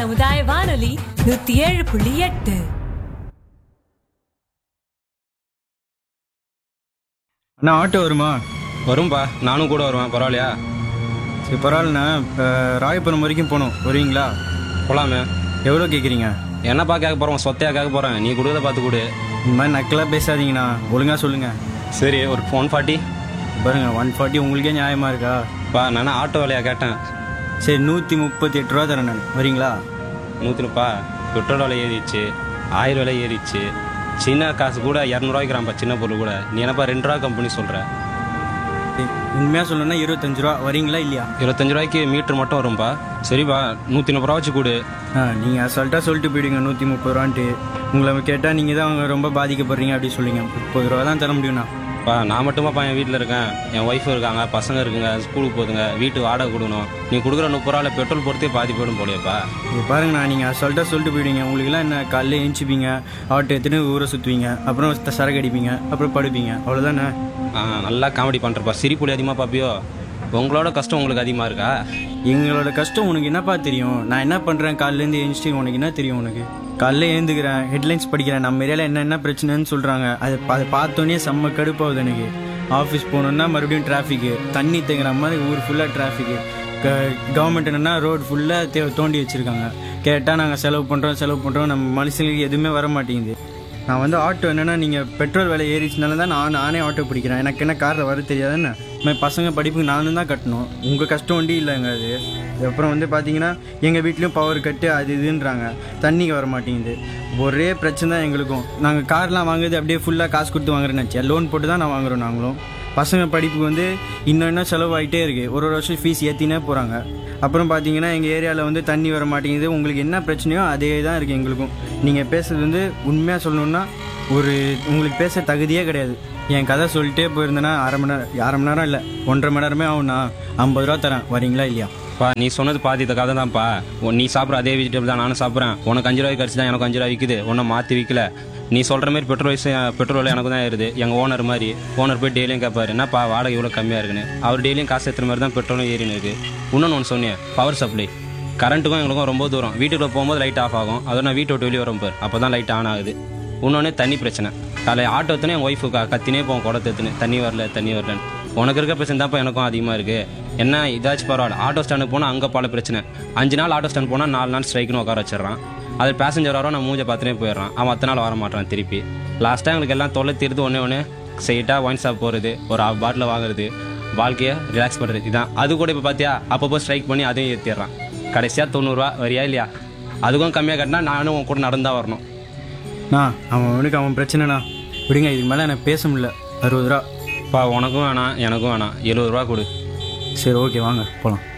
சமுதாய வானொலி நூத்தி ஏழு புள்ளி எட்டு அண்ணா ஆட்டோ வருமா வரும்பா நானும் கூட வருவேன் பரவாயில்லையா சரி பரவாயில்லண்ணா இப்போ ராயபுரம் வரைக்கும் போகணும் வருவீங்களா போலாமே எவ்வளோ கேட்குறீங்க என்னப்பா கேட்க போகிறோம் சொத்தையா கேட்க போகிறேன் நீ கொடுக்கறத பார்த்து கொடு இந்த மாதிரி நக்கலாக பேசாதீங்கண்ணா ஒழுங்காக சொல்லுங்கள் சரி ஒரு ஒன் ஃபார்ட்டி பாருங்க ஒன் ஃபார்ட்டி உங்களுக்கே நியாயமாக இருக்கா பா நான் ஆட்டோ விலையா கேட்டேன் சரி நூற்றி முப்பத்தி எட்டு ரூபா தரேன் நான் வரீங்களா நூற்றுப்பா பெட்ரோல் விலை ஏறிடுச்சு ஆயில் விலை ஏறிடுச்சு சின்ன காசு கூட இரநூறுவாய்க்குறான்ப்பா சின்ன பொருள் கூட நீ என்னப்பா ரெண்டு ரூபா கம்பெனி சொல்கிற உண்மையாக சொல்லணும்னா இருபத்தஞ்சு ரூபா வரீங்களா இல்லையா இருபத்தஞ்சு ரூபாய்க்கு மீட்ரு மட்டும் வரும்பா சரிப்பா நூற்றி முப்பது ரூபா வச்சு கொடு ஆ நீங்கள் அசால்ட்டாக சொல்லிட்டு போயிடுங்க நூற்றி முப்பது ரூபான்ட்டு உங்களை கேட்டால் நீங்கள் தான் அவங்க ரொம்ப பாதிக்கப்படுறீங்க அப்படி சொல்லுங்க முப்பது ரூபா தான் தர முடியும்ண்ணா பா நான் மட்டுமாப்பா என் வீட்டில் இருக்கேன் என் ஒய்ஃப் இருக்காங்க பசங்க இருக்குங்க ஸ்கூலுக்கு போதுங்க வீட்டு வாடகை கொடுக்கணும் நீ கொடுக்குற முப்பது ரூபாவில் பெட்ரோல் பொறுத்தே பாதி போயிடும் போலியப்பா இது பாருங்கண்ணா நீங்கள் அசால்ட்டாக சொல்லிட்டு போயிடுங்க உங்களுக்குலாம் என்ன காலையில் எழுந்திப்பீங்க ஆட்டோ எடுத்துட்டு ஊரை சுற்றுவீங்க அப்புறம் த- சரக்கு அடிப்பீங்க அப்புறம் படுப்பீங்க அவ்வளோதானே ஆ நல்லா காமெடி பண்ணுறப்பா சிரிப்புலி அதிகமாக பாப்பியோ உங்களோட கஷ்டம் உங்களுக்கு அதிகமாக இருக்கா எங்களோட கஷ்டம் உனக்கு என்னப்பா தெரியும் நான் என்ன பண்ணுறேன் காலையிலேருந்து எழுந்துட்டு உனக்கு என்ன தெரியும் உனக்கு காலைல எழுந்துக்கிறேன் ஹெட்லைன்ஸ் படிக்கிறேன் நம்ம ஏரியாவில் என்ன என்ன பிரச்சனைன்னு சொல்கிறாங்க அது அதை பார்த்தோன்னே செம்ம கடுப்பாகுது எனக்கு ஆஃபீஸ் போகணுன்னா மறுபடியும் டிராஃபிக்கு தண்ணி தேங்குற மாதிரி ஊர் ஃபுல்லாக டிராஃபிக்கு கவர்மெண்ட் என்னன்னா ரோடு ஃபுல்லாக தே தோண்டி வச்சுருக்காங்க கேட்டால் நாங்கள் செலவு பண்ணுறோம் செலவு பண்ணுறோம் நம்ம மனுஷங்களுக்கு எதுவுமே வர மாட்டேங்குது நான் வந்து ஆட்டோ என்னென்னா நீங்கள் பெட்ரோல் விலை ஏறிச்சுனால தான் நான் நானே ஆட்டோ பிடிக்கிறேன் எனக்கு என்ன காரில் வர தெரியாதுன்னு மாதிரி பசங்க படிப்புக்கு நானும் தான் கட்டணும் உங்கள் கஷ்டம் வண்டி இல்லைங்க அது அப்புறம் வந்து பார்த்தீங்கன்னா எங்கள் வீட்லேயும் பவர் கட்டு அது இதுன்றாங்க தண்ணிக்கு வர மாட்டேங்குது ஒரே பிரச்சனை தான் எங்களுக்கும் நாங்கள் கார்லாம் வாங்குறது அப்படியே ஃபுல்லாக காசு கொடுத்து வாங்குறேன்னு நினச்சேன் லோன் போட்டு தான் நான் வாங்குறோம் நாங்களும் பசங்க படிப்புக்கு வந்து இன்னும் இன்னும் செலவாயிட்டே இருக்குது ஒரு ஒரு வருஷம் ஃபீஸ் ஏற்றினே போகிறாங்க அப்புறம் பார்த்தீங்கன்னா எங்கள் ஏரியாவில் வந்து தண்ணி வர மாட்டேங்குது உங்களுக்கு என்ன பிரச்சனையோ அதே தான் இருக்குது எங்களுக்கும் நீங்கள் பேசுறது வந்து உண்மையாக சொல்லணுன்னா ஒரு உங்களுக்கு பேச தகுதியே கிடையாது என் கதை சொல்லிட்டே போயிருந்தேன்னா அரை மணி நேரம் அரை மணி நேரம் இல்லை ஒன்றரை மணி நேரமே ஆகும்ண்ணா ஐம்பது ரூபா தரேன் வரீங்களா இல்லையா பா நீ சொன்னது பாதி இந்த கதை தான்ப்பா உன் நீ சாப்பிட்ற அதே வெஜிடபிள் தான் நானும் சாப்பிட்றேன் உனக்கு அஞ்சு ரூபாய்க்கு அரிசி தான் எனக்கு அஞ்சு ரூபாய் விற்குது ஒன்றும் மாற்றி விற்கல நீ சொல்கிற மாதிரி பெட்ரோல் வயசு பெட்ரோல் விலை எனக்கு தான் ஏறுது எங்கள் ஓனர் மாதிரி ஓனர் போய் டெய்லியும் கேட்பாரு என்னப்பா வாடகை இவ்வளோ கம்மியாக இருக்குன்னு அவர் டெய்லியும் காசு ஏற்றுற மாதிரி தான் பெட்ரோலும் ஏறின்னு இருக்கு இன்னொன்று ஒன்று சொன்னேன் பவர் சப்ளை கரண்ட்டுக்கும் எங்களுக்கும் ரொம்ப தூரம் வீட்டுக்குள்ள போகும்போது லைட் ஆஃப் ஆகும் அதை நான் வீட்டை விட்டு வெளியே வரும் பாரு அப்போ தான் லைட் ஆன் ஆகுது இன்னொன்று தண்ணி பிரச்சனை காலை ஆட்டோ எடுத்துனே என் ஒய்ஃபு கத்தினே போவோம் குடத்தை எடுத்துன்னு தண்ணி வரல தண்ணி வரலன்னு உனக்கு இருக்க பிரச்சனை தான்ப்பா எனக்கும் அதிகமாக இருக்குது என்ன இதாச்சும் பரவாயில்ல ஆட்டோ ஸ்டாண்டுக்கு போனால் அங்கே பல பிரச்சனை அஞ்சு நாள் ஆட்டோ ஸ்டாண்ட் போனால் நாலு நாள் ஸ்ட்ரைக்குன்னு உட்கார வச்சிடறான் அது பேசஞ்சர் வரோம் நான் மூஞ்ச பார்த்துனே போயிடுறான் அவன் அத்தனை நாள் வர மாட்டான் திருப்பி லாஸ்ட்டாக எங்களுக்கு எல்லாம் தொல்லை தீர்த்து ஒன்றே ஒன்று ஸ்ட்ரைட்டாக ஒயின் ஷாப் போகிறது ஒரு half பாட்டில் வாங்குறது வாழ்க்கையை ரிலாக்ஸ் பண்ணுறது இதான் அது கூட இப்போ பார்த்தியா அப்பப்போ ஸ்ட்ரைக் பண்ணி அதையும் ஏற்றிடுறான் கடைசியாக தொண்ணூறுரூவா வரியா இல்லையா அதுக்கும் கம்மியாக கட்டினா நானும் உன் கூட நடந்தா வரணும் நான் அவன் அவனுக்கு அவன் பிரச்சனைண்ணா விடுங்க இதுக்கு மேலே எனக்கு பேச முடியல அறுபது ரூபா பா உனக்கும் வேணாம் எனக்கும் வேணாம் எழுபது ரூபா கொடு சரி ஓகே வாங்க போகலாம்